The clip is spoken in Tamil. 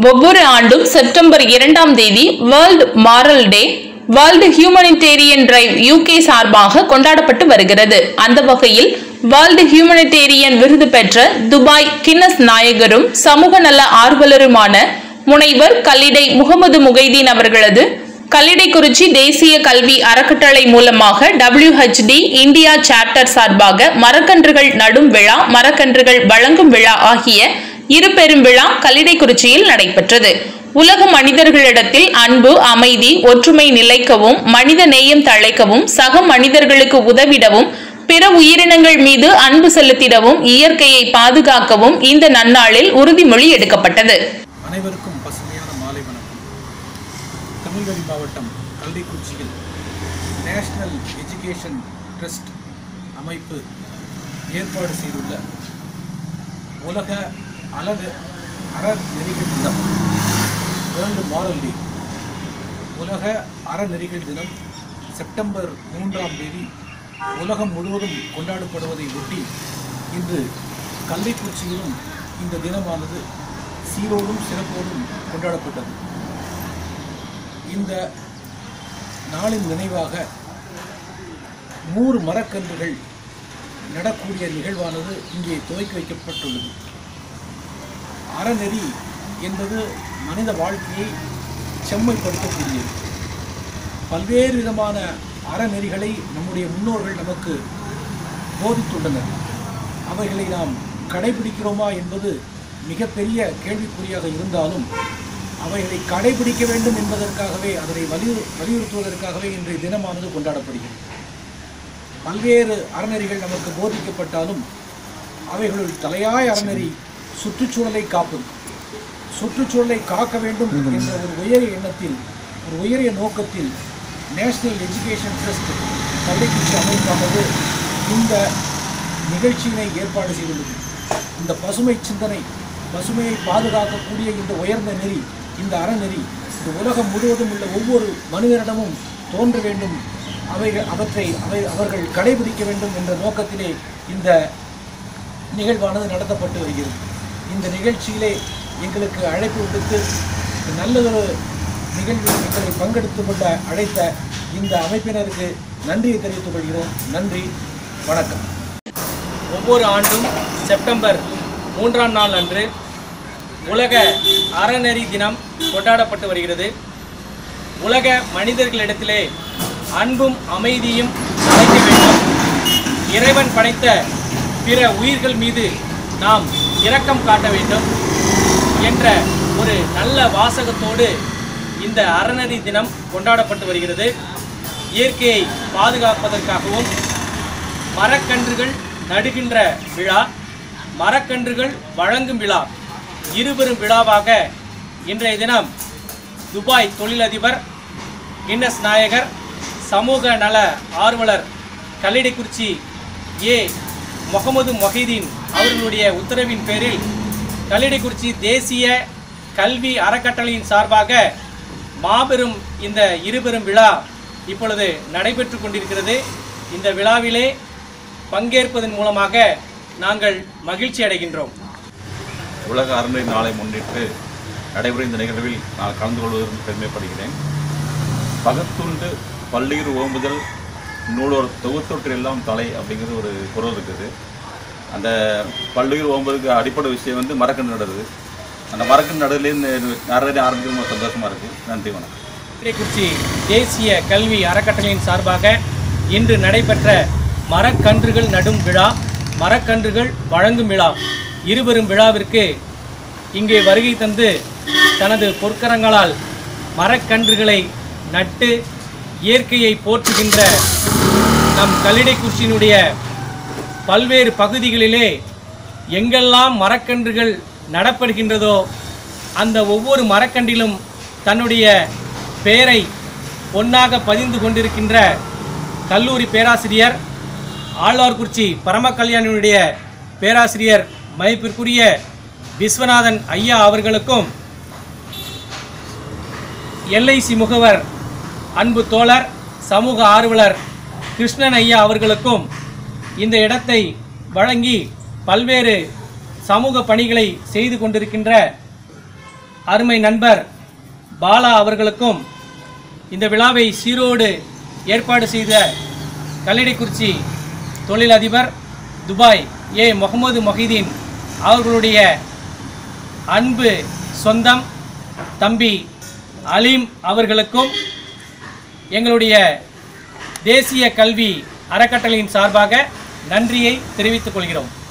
ஒவ்வொரு ஆண்டும் செப்டம்பர் இரண்டாம் தேதி world moral day world humanitarian drive UK சார்பாக கொண்டாடப்பட்டு வருகிறது அந்த வகையில் வேர்ல்டு ஹியூமனிடேரியன் விருது பெற்ற துபாய் கின்னஸ் நாயகரும் சமூக நல ஆர்வலருமான முனைவர் கல்லிடை முகமது முகைதீன் அவர்களது கல்லிடைக்குறிச்சி தேசிய கல்வி அறக்கட்டளை மூலமாக WHD இந்தியா சாப்டர் சார்பாக மரக்கன்றுகள் நடும் விழா மரக்கன்றுகள் வழங்கும் விழா ஆகிய இரு பெரும் விழா கல்லிடைக்குறிச்சியில் நடைபெற்றது உலக மனிதர்களிடத்தில் அன்பு அமைதி ஒற்றுமை நிலைக்கவும் மனித நேயம் தழைக்கவும் சக மனிதர்களுக்கு உதவிடவும் பிற உயிரினங்கள் மீது அன்பு செலுத்திடவும் இயற்கையை பாதுகாக்கவும் இந்த நன்னாளில் உறுதிமொழி எடுக்கப்பட்டது அனைவருக்கும் பசுமையான மாலை வணக்கம் திருநெல்வேலி மாவட்டம் கல்விக்குறிச்சியில் நேஷனல் எஜுகேஷன் ட்ரஸ்ட் அமைப்பு ஏற்பாடு செய்துள்ள உலக அலகு அறநெறிகள் தினம் வேர்ல்டு மாரல் டே உலக அறநெறிகள் தினம் செப்டம்பர் மூன்றாம் தேதி உலகம் முழுவதும் கொண்டாடப்படுவதை ஒட்டி இன்று கல்விக்குறிச்சியிலும் இந்த தினமானது சீரோடும் சிறப்போடும் கொண்டாடப்பட்டது இந்த நாளின் நினைவாக நூறு மரக்கன்றுகள் நடக்கூடிய நிகழ்வானது இங்கே துவக்கி வைக்கப்பட்டுள்ளது அறநெறி என்பது மனித வாழ்க்கையை செம்மைப்படுத்தக்கூடியது பல்வேறு விதமான அறநெறிகளை நம்முடைய முன்னோர்கள் நமக்கு போதித்துள்ளனர் அவைகளை நாம் கடைபிடிக்கிறோமா என்பது மிகப்பெரிய கேள்விக்குறியாக இருந்தாலும் அவைகளை கடைபிடிக்க வேண்டும் என்பதற்காகவே அதனை வலியு வலியுறுத்துவதற்காகவே இன்றைய தினமானது கொண்டாடப்படுகிறது பல்வேறு அறநெறிகள் நமக்கு போதிக்கப்பட்டாலும் அவைகளுள் தலையாய அறநெறி சுற்றுச்சூழலை காப்பது சுற்றுச்சூழலை காக்க வேண்டும் என்ற ஒரு உயரிய எண்ணத்தில் ஒரு உயரிய நோக்கத்தில் நேஷனல் எஜுகேஷன் ட்ரஸ்ட் கல்விக்குச்சி அமைப்பானது இந்த நிகழ்ச்சியினை ஏற்பாடு செய்துள்ளது இந்த பசுமை சிந்தனை பசுமையை பாதுகாக்கக்கூடிய இந்த உயர்ந்த நெறி இந்த அறநெறி இந்த உலகம் முழுவதும் உள்ள ஒவ்வொரு மனிதனிடமும் தோன்ற வேண்டும் அவைகள் அவற்றை அவை அவர்கள் கடைபிடிக்க வேண்டும் என்ற நோக்கத்திலே இந்த நிகழ்வானது நடத்தப்பட்டு வருகிறது இந்த நிகழ்ச்சியிலே எங்களுக்கு அழைப்பு விடுத்து இந்த நல்லதொரு நிகழ்வில் எங்களை பங்கெடுத்துக் கொள்ள அழைத்த இந்த அமைப்பினருக்கு நன்றியை தெரிவித்துக் கொள்கிறோம் நன்றி வணக்கம் ஒவ்வொரு ஆண்டும் செப்டம்பர் மூன்றாம் நாள் அன்று உலக அறநெறி தினம் கொண்டாடப்பட்டு வருகிறது உலக மனிதர்களிடத்திலே அன்பும் அமைதியும் தலைக்க வேண்டும் இறைவன் படைத்த பிற உயிர்கள் மீது நாம் இரக்கம் காட்ட வேண்டும் என்ற ஒரு நல்ல வாசகத்தோடு இந்த அறநெறி தினம் கொண்டாடப்பட்டு வருகிறது இயற்கையை பாதுகாப்பதற்காகவும் மரக்கன்றுகள் நடுகின்ற விழா மரக்கன்றுகள் வழங்கும் விழா இருபெரும் விழாவாக இன்றைய தினம் துபாய் தொழிலதிபர் கின்னஸ் நாயகர் சமூக நல ஆர்வலர் கல்லிடைக்குறிச்சி ஏ முகமது மொஹிதீன் அவர்களுடைய உத்தரவின் பேரில் கல்லிடைக்குறிச்சி தேசிய கல்வி அறக்கட்டளையின் சார்பாக மாபெரும் இந்த இருபெரும் விழா இப்பொழுது நடைபெற்று கொண்டிருக்கிறது இந்த விழாவிலே பங்கேற்பதன் மூலமாக நாங்கள் மகிழ்ச்சி அடைகின்றோம் உலக அறநெறி நாளை முன்னிட்டு நடைபெறும் இந்த நிகழ்வில் நான் கலந்து கொள்வதற்கு பெருமைப்படுகிறேன் பகத்துண்டு பள்ளியூர் ஓம்புதல் நூலோர் தொகுத்தொற்று எல்லாம் தலை அப்படிங்கிறது ஒரு குரல் இருக்குது அந்த பள்ளியூர் ஓம்பதுக்கு அடிப்படை விஷயம் வந்து மரக்கன்று நடுறது அந்த மரக்கன்று நடுறதுலேருந்து நிறைய ஆரம்பிக்கிறது சந்தோஷமாக இருக்குது நன்றி வணக்கம் கல்விக்குறிச்சி தேசிய கல்வி அறக்கட்டளையின் சார்பாக இன்று நடைபெற்ற மரக்கன்றுகள் நடும் விழா மரக்கன்றுகள் வழங்கும் விழா இருவரும் விழாவிற்கு இங்கே வருகை தந்து தனது பொற்கரங்களால் மரக்கன்றுகளை நட்டு இயற்கையை போற்றுகின்ற நம் கல்லிடைக்குறிச்சியினுடைய பல்வேறு பகுதிகளிலே எங்கெல்லாம் மரக்கன்றுகள் நடப்படுகின்றதோ அந்த ஒவ்வொரு மரக்கன்றிலும் தன்னுடைய பெயரை பொன்னாக பதிந்து கொண்டிருக்கின்ற கல்லூரி பேராசிரியர் ஆழ்வார்குறிச்சி பரம கல்யாணியுடைய பேராசிரியர் மதிப்பிற்குரிய விஸ்வநாதன் ஐயா அவர்களுக்கும் எல்ஐசி முகவர் அன்பு தோழர் சமூக ஆர்வலர் கிருஷ்ணன் ஐயா அவர்களுக்கும் இந்த இடத்தை வழங்கி பல்வேறு சமூக பணிகளை செய்து கொண்டிருக்கின்ற அருமை நண்பர் பாலா அவர்களுக்கும் இந்த விழாவை சீரோடு ஏற்பாடு செய்த கல்லடைக்குறிச்சி தொழிலதிபர் துபாய் ஏ முகமது மொஹிதீன் அவர்களுடைய அன்பு சொந்தம் தம்பி அலீம் அவர்களுக்கும் எங்களுடைய தேசிய கல்வி அறக்கட்டளையின் சார்பாக நன்றியை தெரிவித்துக் கொள்கிறோம்